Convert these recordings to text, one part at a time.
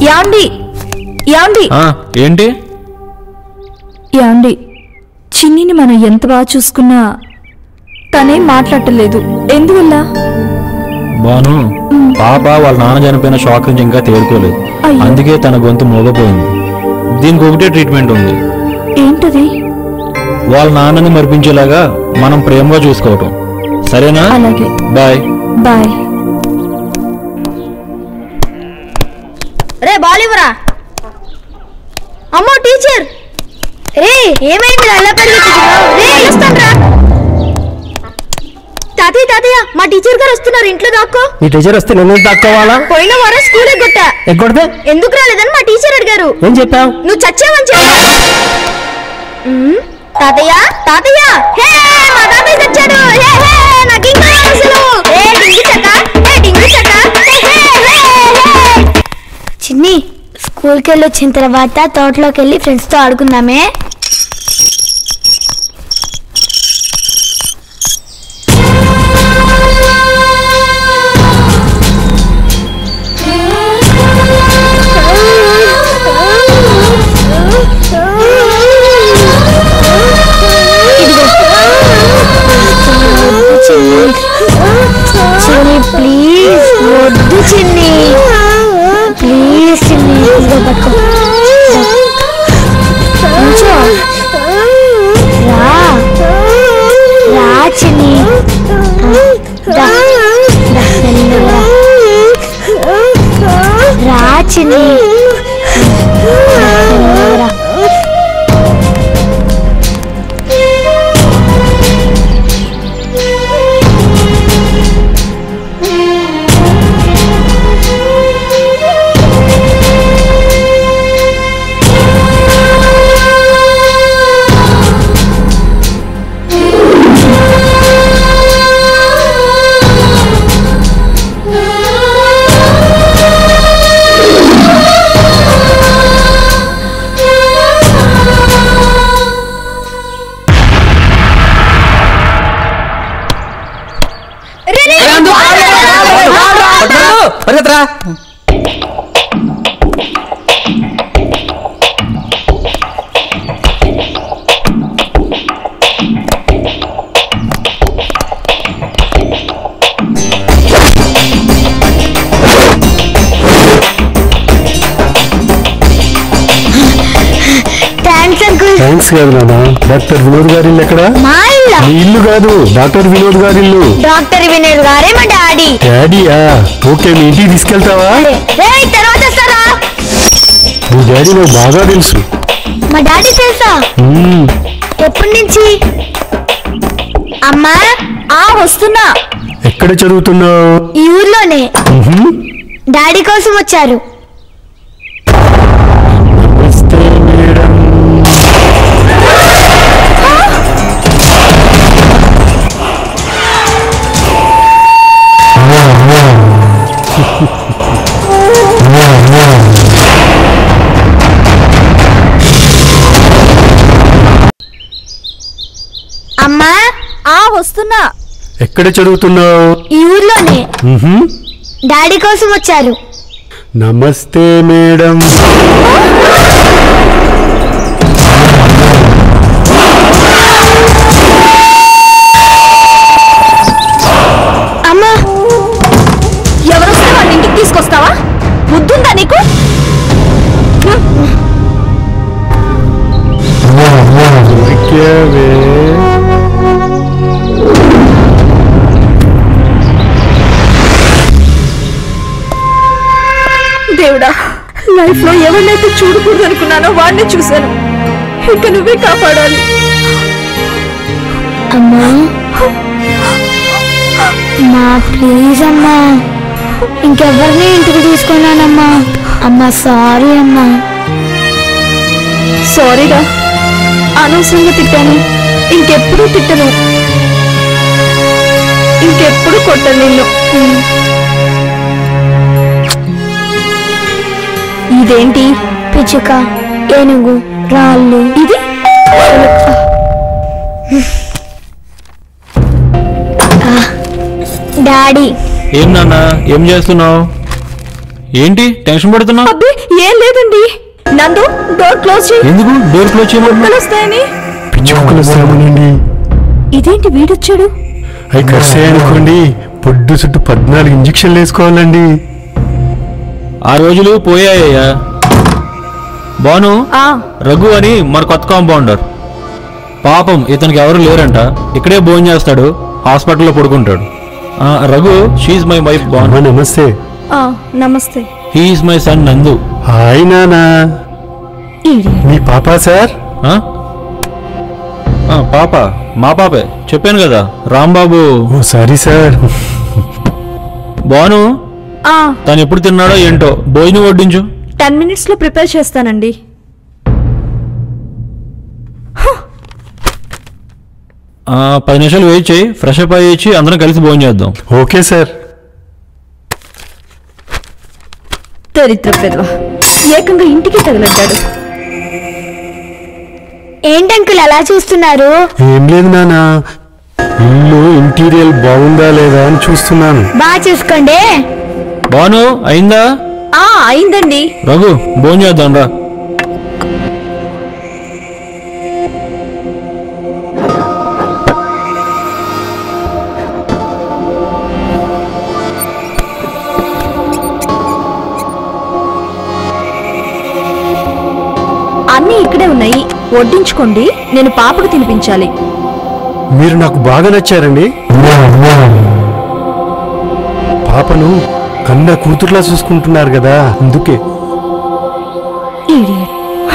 యాండి యాండి ఆ, ఏంటి యాండి చిన్నిని మనం ఎంత బాగా చూసుకున్నా తనేం మాట్లాడలేదు ఎందువల్ల బాను పాప వాళ్ళ నాన్న చనిపోయిన షాక్ నుంచి ఇంకా తేరుకోలేదు అయ్యో. అందుకే తన గొంతు మోగపోయింది దీనికి ఒకటే ట్రీట్మెంట్ ఉంది ఏంటది వాళ్ళ నాన్నని మరిపించేలాగా మనం ప్రేమగా చూసుకోవటం సరేనా అలాగే బాయ్ బాయ్ రే బాలివరా అమ్మో టీచర్ రే ఏమైంది అలా పరిగెత్తుతున్నావు రే వస్తానరా తాతయ్య తాతయ్య మా టీచర్ గారు వస్తున్నారు ఇంట్లో దాక్కో నీ టీచర్ వస్తే నేను తక్కువాలా పోయిన వారం స్కూల్ ఎగ్గొట్టా ఎగ్గొడితే ఎందుకు రాలేదని మా టీచర్ అడిగారు ఏం చెప్పావు నువ్వు చచ్చావని చెప్పా ఉమ్, తాతయ్య తాతయ్య హే మా తాతయ్య చచ్చాడు హే హే నాకు ఇంకా అసలు ఏ డింగి చక్క ఏ డింగి చక్క హే హే హే హే చిన్ని స్కూల్కి వెళ్ళి వచ్చిన తర్వాత తోటలోకి వెళ్ళి ఫ్రెండ్స్తో ఆడుకుందామే చిన్ని ప్లీజ్ వద్దు చిన్ని ప్లీజ్ చిన్ని ఇదిగో పట్టుకో కూర్చో రా రా చిన్ని రా రా, మెల్లగా రా. రా చిన్ని రా, మెల్లగా రా. పరిగెత్తరా థ్యాంక్స్ అంకుల్ థ్యాంక్స్ కాదు నాన్న డాక్టర్ వినోద్ గారి ఇల్లు ఎక్కడ మా ఇల్లు నీ ఇల్లు కాదు డాక్టర్ వినోద్ గారి ఇల్లు డాక్టర్ వినోద్ గారే మా డాడీ డాడీయా ఓకే మీ ఇంటికి తీసుకెళ్తావా రే తర్వాత వస్తారా మీ డాడీ నాకు బాగా తెలుసు మా డాడీ తెలుసా మ్మ్. ఎప్పటి నుంచి అమ్మా ఆ వస్తున్నా ఎక్కడ చదువుతున్నావు ఈ ఊర్లోనే మ్హూ. డాడీ కోసం వచ్చారు నమస్తే మేడం అమ్మా ఆ వస్తున్నా ఎక్కడ చదువుతున్నావు ఈ ఊర్లోనే మ్హూ. డాడీ కోసం వచ్చారు నమస్తే మేడం అమ్మా ఎవరొస్తే వాళ్ళ ఇంటికి తీసుకొస్తావా బుద్ధుందా నీకు దొరికావే. దేవుడా లైఫ్ లో ఎవరినైతే చూడకూడదు అనుకున్నానో వాడిని చూశాను ఇక నువ్వే కాపాడాలి అమ్మా మా ప్లీజ్ అమ్మా ఇంకెవరిని ఇంటికి తీసుకున్నానమ్మా అమ్మా సారీ అమ్మా సారీరా అనవసరంగా తిట్టాను ఇంకెప్పుడు తిట్టను ఇంకెప్పుడు కొట్టను నిన్ను ఇదేంటి పిచ్చుక ఏనుగు రాళ్ళు ఇది డాడీ ఏం నాన్న ఏం చేస్తున్నావు ఏంటి టెన్షన్ పడుతున్నావు అబ్బే ఏం లేదండి నందు డోర్ క్లోజ్ చేయి ఎందుకు డోర్ క్లోజ్ చేయమన్నా కుక్కలు వస్తాయని పిచ్చి కుక్కలు వస్తామనండి ఇదేంటి వీడొచ్చాడు అవి కరిసాయి అనుకోండి పొడ్డు చుట్టూ పద్నాలుగు ఇంజక్షన్లు వేసుకోవాలండి ఆ రోజులు పోయాయ్యా బాను ఆ రఘు అని మన కొత్త కాంపౌండర్ పాపం ఇతనికి ఎవరు లేరంట ఇక్కడే భోజనం చేస్తాడు హాస్పిటల్లో పడుకుంటాడు ఆ, Raghu she's my wife Bhanu అమ్మా నమస్తే ఆ నమస్తే he's my son Nandu hi నానా ఈడి మీ పాపా సార్ ఆ? ఆ, పాప మా పాపే చెప్పాను కదా Rambabu oh sorry sir Bhanu ఆ తను ఎప్పుడు తిన్నాడో ఏంటో భోజనం వడ్డించు టెన్ మినిట్స్ లో ప్రిపేర్ చేస్తానండి ఆ, పది నిమిషాలు వెయిట్ చేయి ఫ్రెష్ అప్ అయ్యి అందరం కలిసి భోజనం చేద్దాం ఓకే సార్ దరిద్ర పెదవ ఏకంగా ఇంటికి తగలడ్డాడు ఏంటి అంకుల్ అలా చూస్తున్నారు ఏం లేదు నానా ఇల్లు ఇంటీరియల్ బాగుందా లేదా అని చూస్తున్నాను బాగా చూసుకోండి బాను అయిందా ఆ అయిందండి రఘు భోజనం చేద్దాం రా అన్నీ ఇక్కడే ఉన్నాయి వడ్డించుకోండి నేను పాపకు తినిపించాలి మీరు నాకు బాగా నచ్చారండి పాపను కన్న కూతుర్లా చూసుకుంటున్నారు కదా అందుకే Idiot.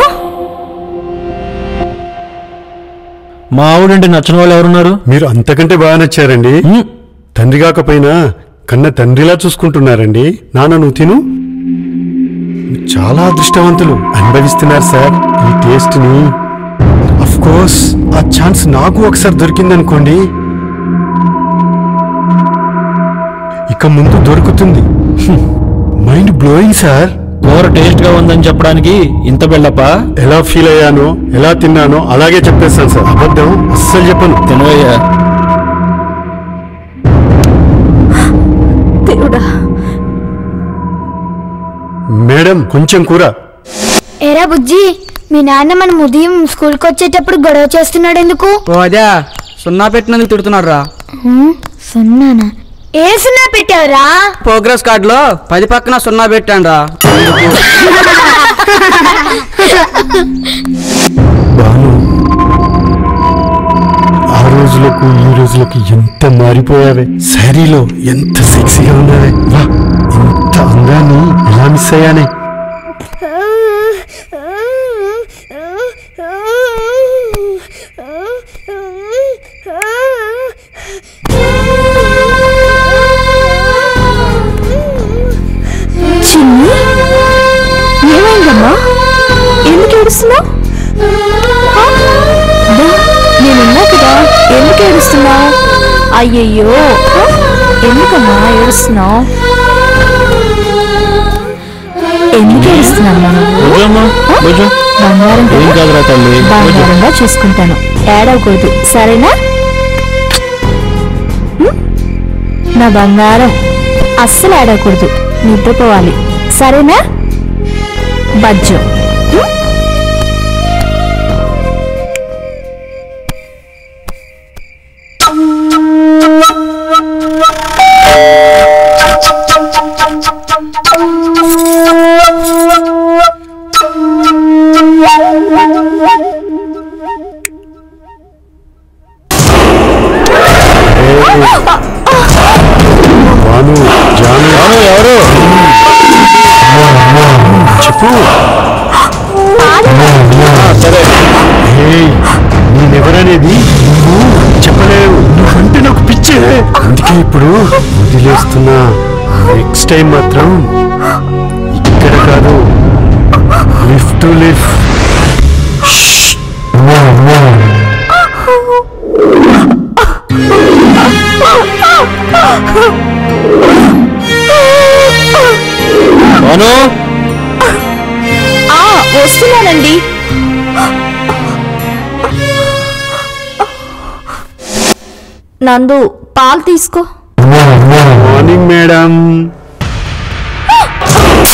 మా ఆవిడంటే నచ్చిన వాళ్ళు ఎవరున్నారు మీరు అంతకంటే బాగా నచ్చారండి హ్మ్. తండ్రి కాకపోయినా కన్న తండ్రిలా చూసుకుంటున్నారండి నాన్న నువ్వు తిను మీరు చాలా అదృష్టవంతులు అనుభవిస్తున్నారు సార్ ఈ టేస్ట్ ని అఫ్ కోర్స్ ఆ ఛాన్స్ నాకు ఒకసారి దొరికిందనుకోండి ఇక ముందు దొరుకుతుంది మైండ్ బ్లోయింగ్ సార్ కూర టేస్ట్ గా ఉందని చెప్పడానికి ఇంత బెల్లప్ప ఎలా ఫీల్ అయ్యానో ఎలా తిన్నానో అలాగే చెప్పేస్తాను సార్ అబద్ధం అస్సలు చెప్పను తినవయ్యా దేవుడా మేడం కొంచెం కూర ఏరా బుజ్జి మీ నాన్న మనం ఉదయం స్కూల్కి వచ్చేటప్పుడు గొడవ చేస్తున్నాడు ఎందుకు ఓ అదే సున్నా పెట్టినందుకు తిడుతున్నాడు రా హ్మ్, సున్నానా ఏ సున్నా పెట్టావురా ప్రోగ్రెస్ కార్డులో పది పక్కన సున్నా పెట్టాను రా బాను ఆ రోజులకు ఈ రోజులకు ఎంత మారిపోయావే శారీలో ఎంత సెక్సీగా ఉన్నావే వా ఇంత అందాన్ని ఎలా మిస్ అయ్యానే చిన్ని ఏమైందమ్మా ఎందుకు ఏడుస్తున్నావు నేనున్నా కదా ఎందుకు ఏడుస్తున్నావు అయ్యయ్యో ఆ? ఎందుకమ్మా ఏడుస్తున్నావు ఎందుకు ఏడుస్తున్నామ్మా నువ్వు భోజనమ్మా భోజనం బంగారం ఏం కదా కాదురా తల్లి భోజనం బంగారంగా చూసుకుంటాను ఏడవకూడదు సరేనా హ్మ్? నా బంగారం అస్సలు ఏడవకూడదు నిద్రపోవాలి సరేనా బజ్జం హ్మ్? బాను జాను బాను ఎవరు చెప్పు ఆ, సరే ఏయ్, నేనెవరనేది నువ్వు చెప్పలేవు నువ్వంటే నాకు పిచ్చే అందుకే ఇప్పుడు వదిలేస్తున్నా నెక్స్ట్ టైం మాత్రం ఇక్కడ కాదు లిఫ్ట్ టు లిఫ్ట్ బాను ఆ, వస్తున్నానండి నందు పాలు తీసుకో మార్నింగ్ మేడం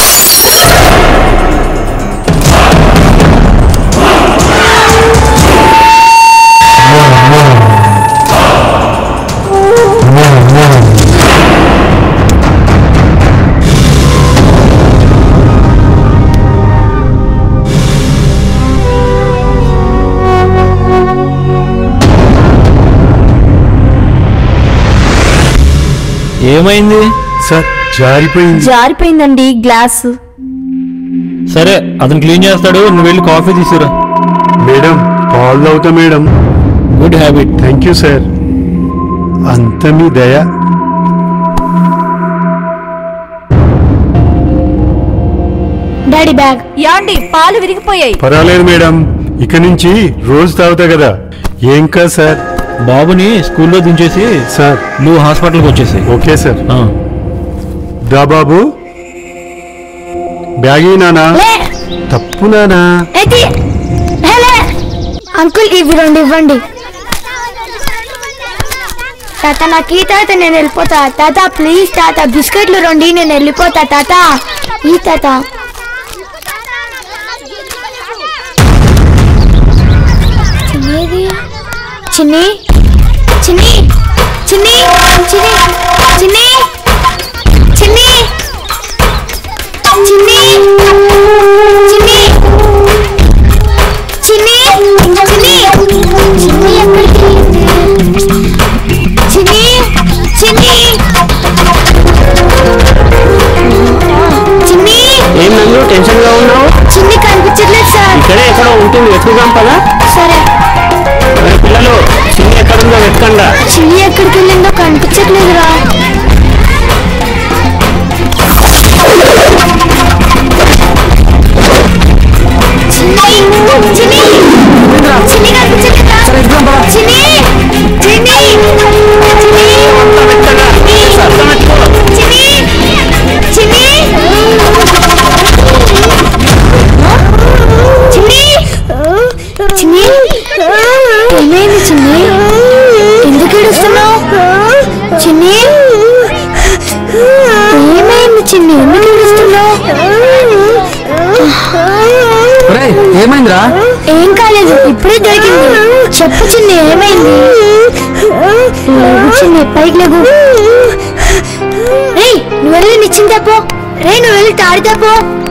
ఏమైంది సార్ జారిపోయింది జారిపోయిందండి గ్లాస్ సరే అతను క్లీన్ చేస్తాడు నువ్వు వెళ్ళి కాఫీ తీసుకురా మేడం పాలు అవుతా madam good habit thank you sir అంత మీ దయ డాడీ బ్యాగ్ యాండి పాలు విరిగిపోయాయి పర్వాలేదు మేడం ఇక నుంచి రోజు తాగుతా కదా ఏం కాదు సార్ బాబుని స్కూల్లో దించేసి సార్ నువ్వు హాస్పిటల్కి వచ్చేసి ఓకే సార్ దా బాబు బ్యాగీ నానా లే తప్పు నానా ఎత్తి హేలే అంకుల్ ఇవి రెండు ఇవ్వండి తాత నాకు ఈ తాత నేను వెళ్ళిపోతా తాత ప్లీజ్ తాత బిస్కెట్లు రెండు నేను వెళ్ళిపోతా తాత ఈ తాత చిన్నిది చిన్ని చిన్ని చిన్ని చిన్ని చిన్ని చిన్ని చిన్ని చిన్ని చిన్ని చిన్ని చిన్ని ఎక్కడికి వెళ్ళింది చిన్ని చిన్ని చిన్ని ఏం నందు టెన్షన్ గా ఉన్నావు చిన్ని కనిపించట్లేదు సార్ ఇక్కడే ఎక్కడో ఉంటుంది వెతుకుదాం పదా సరే మరి పిల్లలు చిన్న ఎక్కడుందో వెతకండా చిన్ని ఎక్కడికి వెళ్ళిందో కనిపించట్లేదురా చిన్ని చిన్ని చిన్ని కనిపించట్లేదా చిన్ని చిన్ని చిన్ని చిన్ని చిన్ని చిన్ని చిన్ని ఏమైంది చిన్ని ఎందుకు ఏడుస్తున్నావు చిన్ని ఏమైంది చిన్ని ఎందుకు ఏడుస్తున్నావు ఒరేయ్, ఏమైందిరా ఏం కాలేదు ఇప్పుడే దొరికింది చెప్పు చిన్ని ఏమైంది లేవు చిన్ని పైకి లేవు రేయ్ నువ్వు వెళ్ళి నిచ్చింది తప్పో రే నువ్వు వెళ్ళి తాడి తప్పో